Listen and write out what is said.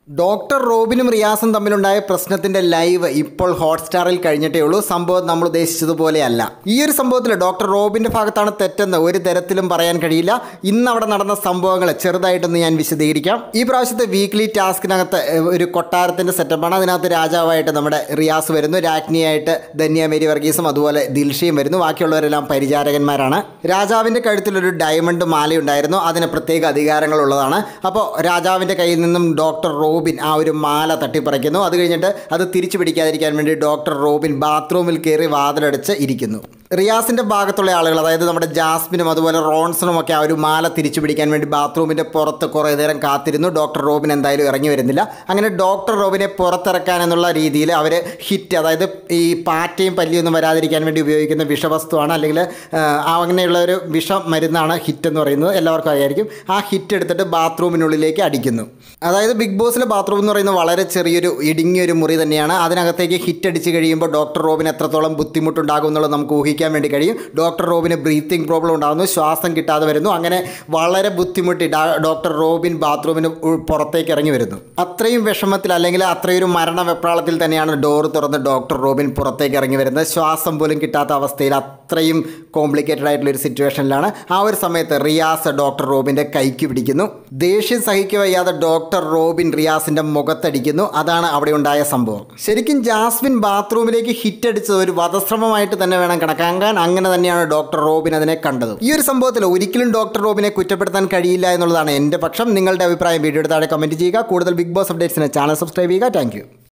doctor റോബിനും റിയാസും തമ്മിലുണ്ടായ പ്രശ്നത്തിന്റെ live ഇപ്പോൾ ഹോട്ട്സ്റ്റാറിൽ കഴിഞ്ഞിട്ടേ ഉള്ളൂ സംഭവം നമ്മൾ ഉദ്ദേശിച്ചതുപോലെയല്ല ഈ ഒരു സംഭവത്തിൽ ഡോക്ടർ റോബിന്റെ ഭാഗത്താണ് തെറ്റെന്ന് ഒരു തരത്തിലും പറയാൻ കഴിയില്ല ഇന്ന് അവിടെ നടന്ന സംഭവങ്ങൾ ചെറുതായിട്ടൊന്ന് ഞാൻ വിശദീകരിക്കാം ഈ പ്രാവശ്യത്തെ വീക്ക്ലി ടാസ്കിനകത്ത് ഏഹ്, ഒരു കൊട്ടാരത്തിന്റെ സെറ്റപ്പാണ് അതിനകത്ത് രാജാവായിട്ട് നമ്മുടെ റിയാസ് വരുന്നു രാജ്ഞിയായിട്ട് ധന്യ മേരി വർഗീസും അതുപോലെ ദിൽഷയും വരുന്നു ബാക്കിയുള്ളവരെല്ലാം പരിചാരകന്മാരാണ് രാജാവിന്റെ കഴുത്തിൽ ഒരു ഡയമണ്ട് മാലയുണ്ടായിരുന്നു അതിന് പ്രത്യേക അധികാരങ്ങളുള്ളതാണ് അപ്പോൾ രാജാവിന്റെ കയ്യിൽ നിന്നും ഡോക്ടർ റോബിൻ ആ ഒരു മാല തട്ടിപ്പറിക്കുന്നു അത് കഴിഞ്ഞിട്ട് അത് തിരിച്ചു പിടിക്കാതിരിക്കാൻ വേണ്ടി ഡോക്ടർ റോബിൻ ബാത്റൂമിൽ കയറി വാതിലടച്ച് ഇരിക്കുന്നു റിയാസിന്റെ ഭാഗത്തുള്ള ആളുകൾ അതായത് നമ്മുടെ ജാസ്മിനും അതുപോലെ റോൺസണും ഒക്കെ ആ ഒരു മാല തിരിച്ചു പിടിക്കാൻ വേണ്ടി ബാത്റൂമിന്റെ പുറത്ത് കുറേ നേരം കാത്തിരുന്നു ഡോക്ടർ റോബിൻ എന്തായാലും ഇറങ്ങി വരുന്നില്ല അങ്ങനെ ഡോക്ടർ റോബിനെ പുറത്തിറക്കാൻ എന്നുള്ള രീതിയിൽ അവർ ഹിറ്റ് അതായത് ഈ പാറ്റയും പല്ലിയൊന്നും വരാതിരിക്കാൻ വേണ്ടി ഉപയോഗിക്കുന്ന വിഷവസ്തുവാണ് അല്ലെങ്കിൽ ആ, അങ്ങനെയുള്ള ഒരു വിഷ മരുന്നാണ് ഹിറ്റ് എന്ന് പറയുന്നത് എല്ലാവർക്കും അറിയായിരിക്കും ആ ഹിറ്റ് എടുത്തിട്ട് ബാത്റൂമിനുള്ളിലേക്ക് അടിക്കുന്നു അതായത് ബിഗ് ബോസിലെ ബാത്റൂം എന്ന് പറയുന്നത് വളരെ ചെറിയൊരു ഇടുങ്ങിയൊരു മുറി തന്നെയാണ് അതിനകത്തേക്ക് ഹിറ്റ് അടിച്ച് കഴിയുമ്പോൾ ഡോക്ടർ റോബിന് എത്രത്തോളം ബുദ്ധിമുട്ടുണ്ടാകും എന്നുള്ളത് നമുക്ക് ഊഹിക്കാൻ വേണ്ടി കഴിയും ഡോക്ടർ റോബിന് ബ്രീത്തിങ് പ്രോബ്ലം ഉണ്ടാകുന്നു ശ്വാസം കിട്ടാതെ വരുന്നു അങ്ങനെ വളരെ ബുദ്ധിമുട്ടി ഡാ- ഡോക്ടർ റോബിൻ ബാത്റൂമിന് ഉൾ- പുറത്തേക്ക് ഇറങ്ങി വരുന്നു അത്രയും വിഷമത്തിൽ അല്ലെങ്കിൽ അത്രയൊരു മരണ വെപ്രാളത്തിൽ തന്നെയാണ് ഡോർ തുറന്ന് ഡോക്ടർ റോബിൻ പുറത്തേക്ക് ഇറങ്ങി വരുന്നത് ശ്വാസം പോലും കിട്ടാത്ത അവസ്ഥയിൽ അത്രയും കോംപ്ലിക്കേറ്റഡ് ആയിട്ടുള്ള ഒരു സിറ്റുവേഷനിലാണ് ആ ഒരു സമയത്ത് റിയാസ് ഡോക്ടർ റോബിൻ്റെ കൈക്ക് പിടിക്കുന്നു ദേഷ്യം സഹിക്കുക വയ്യാതെ ഡോക്ടർ റോബിൻ റിയാസിൻ്റെ മുഖത്തടിക്കുന്നു അതാണ് അവിടെ ഉണ്ടായ സംഭവം ശരിക്കും ജാസ്മിൻ ബാത്റൂമിലേക്ക് ഹിറ്റ് അടിച്ചത് ഒരു വധശ്രമമായിട്ട് തന്നെ വേണം കണക്കാക്കാൻ അങ്ങനെ തന്നെയാണ് ഡോക്ടർ റോബിൻ അതിനെ കണ്ടത് ഈ ഒരു സംഭവത്തിൽ ഒരിക്കലും ഡോക്ടർ റോബിനെ കുറ്റപ്പെടുത്താൻ കഴിയില്ല എന്നുള്ളതാണ് എൻ്റെ പക്ഷം നിങ്ങളുടെ അഭിപ്രായം വീഡിയോ താഴെ കമൻറ്റ് ചെയ്യുക കൂടുതൽ ബിഗ് ബോസ് അപ്ഡേറ്റ്സിന് ചാനൽ സബ്സ്ക്രൈബ് ചെയ്യുക താങ്ക്